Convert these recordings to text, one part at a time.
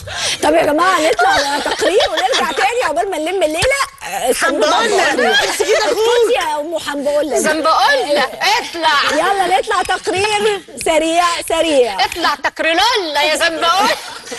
طب يا جماعه نطلع تقرير ونرجع تاني عقبال ما نلم الليله آه، حنبقولة. اسكتي يا ام حنبقولة زنبقولة اطلع يلا نطلع تقرير سريع سريع اطلع تكريلولا يا زنبقولة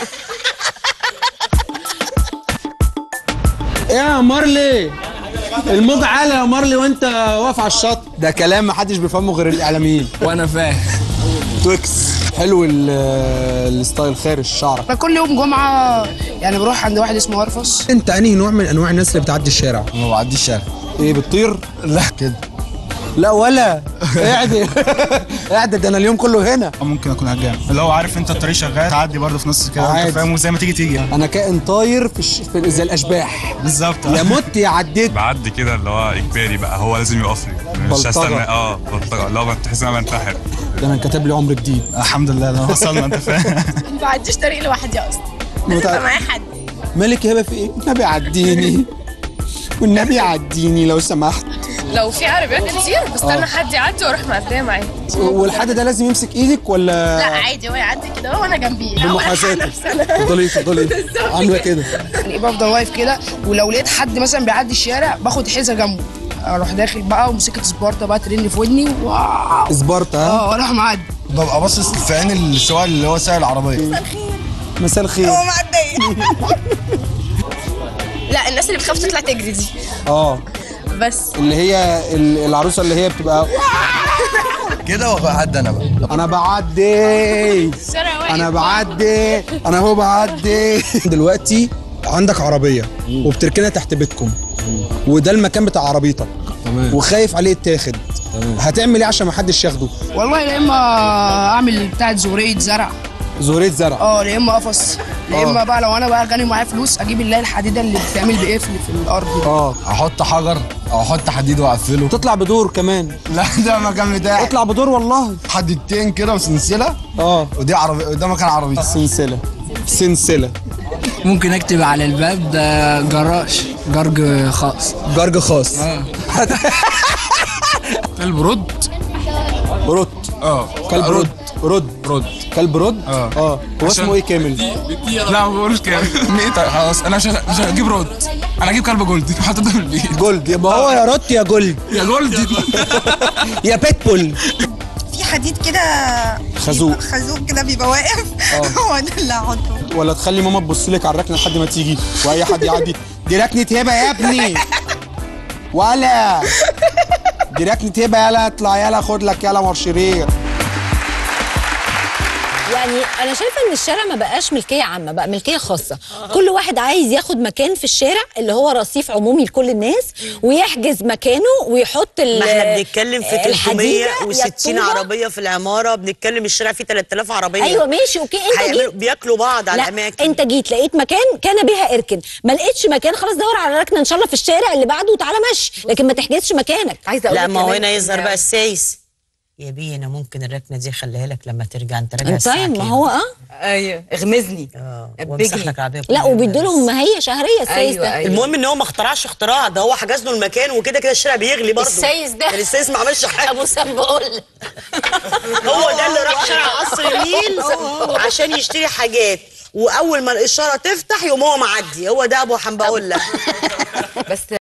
ايه يا مارلي الموج عالي يا مارلي وانت واقف على الشط ده كلام محدش بيفهمه غير الاعلاميين وانا فاهم تويكس حلو ال- الستايل خارج شعرك انا كل يوم جمعه يعني بروح عند واحد اسمه ارفس انت انهي نوع من انواع الناس اللي بتعدي الشارع ما بعديش الشارع ايه بتطير لا كده لا ولا قاعد قاعد ده انا اليوم كله هنا ممكن اكون هجام اللي هو عارف انت الطريق شغال تعدي برضه في نص كده عادي. انت فاهم وزي ما تيجي تيجي انا كائن طاير في, الش... في زي الاشباح بالظبط يا مت يا عديت بعدي كده اللي هو اجباري بقى هو لازم يقف لي مش بلطجة. هستنى اه بلطجه اللي هو تحس ان انا بنتحر ده انا كاتب لي عمر جديد الحمد لله لو وصلنا انت فاهم ما بعديش طريق لوحدي اصلا متع- يبقى معايا حد مالك يا هبه في ايه؟ النبي عديني والنبي عديني لو سمحت لو في عربيات كتير بستنى حد يعدي واروح معديه معاه والحد ده لازم يمسك ايدك ولا لا عادي هو يعدي كده وانا جنبيه بمحاذاتك اتفضلي اتفضلي عامله كده يعني بفضل واقف كده ولو لقيت حد مثلا بيعدي الشارع باخد حذاء جنبه اروح داخل بقى ومسكت سبارتا بقى ترن في ودني واو سبارتا ها اه واروح معدي ببقى باصص في عين السواق اللي هو سايق العربيه مساء الخير لا الناس اللي بتخاف تطلع تجري دي اه بس اللي هي ال- العروسه اللي هي بتبقى كده وبعدي انا بقى انا بعدي الشارع واحد انا بعدي انا هو بعدي دلوقتي عندك عربيه وبتركنها تحت بيتكم وده المكان بتاع عربيتك تمام وخايف عليه يتاخد هتعمل ايه عشان ما حدش ياخده والله يا اما اعمل بتاعه زوريه زرع زورية زرع اه يا اما قفص يا آه. اما بقى لو انا بقى غني معايا فلوس اجيب اللي هي الحديده اللي بتعمل بقفل في الارض دي. اه احط حجر او احط حديد واقفله تطلع بدور كمان لا ده مكان بتاعي اطلع بدور والله حديدتين كده وسلسله اه ودي عربيه وده مكان عربيتي سلسله سلسله ممكن اكتب على الباب ده جراج جرج خاص جرج خاص كلب رد رد اه كلب رد رد رد كلب رد اه. اه هو اسمه ايه كامل لا ما بقولش كده خلاص انا مش مش هجيب رد انا هجيب كلب جولد حاطه في البيت جولد يبقى هو يا رد يا جولد يا جولد يا بيتبول في حديد كده خازوق. بيبقى- خازوق كده بيبقى واقف هو ده اللي هحطه ولا تخلي ماما تبص لك على الركنه لحد ما تيجي واي حد يعدي دي ركنه هبه يا ابني ولا دي ركنه هبه يلا اطلع يلا خد لك يلا مارشريه يعني انا شايفه ان الشارع ما بقاش ملكيه عامه بقى ملكيه خاصه كل واحد عايز ياخد مكان في الشارع اللي هو رصيف عمومي لكل الناس ويحجز مكانه ويحط ال- ما احنا بنتكلم في الحديدة 360 يا الطوبة. عربيه في العماره بنتكلم الشارع فيه 3000 عربيه ايوه ماشي اوكي انت هيعملوا- جيت بياكلوا بعض على لا الاماكن انت جيت لقيت مكان كان بها اركن ما لقيتش مكان خلاص دور على ركنه ان شاء الله في الشارع اللي بعده وتعالى مشي لكن ما تحجزش مكانك عايزه اقول لا لك ما هو كمان هنا يظهر إن- بقى السايس يا بيه انا ممكن الركنه دي خليها لك لما ترجع انت راجع طيب الساعه ما كام؟ هو اه ايوه اغمزني اه أبجني. وامسح لك العربيه لا كلها. وبيدوا لهم ما هي شهريه السايس أيوة، ده أيوة. المهم ان هو ما اخترعش اختراع ده هو حجز له المكان وكده كده الشارع بيغلي برضه السايس ده. يعني السايس ما عملش حاجه ابو سنبقول هو ده اللي راح شارع قصر النيل عشان يشتري حاجات واول ما الاشاره تفتح يقوم هو معدي هو ده ابو حنبقول لك بس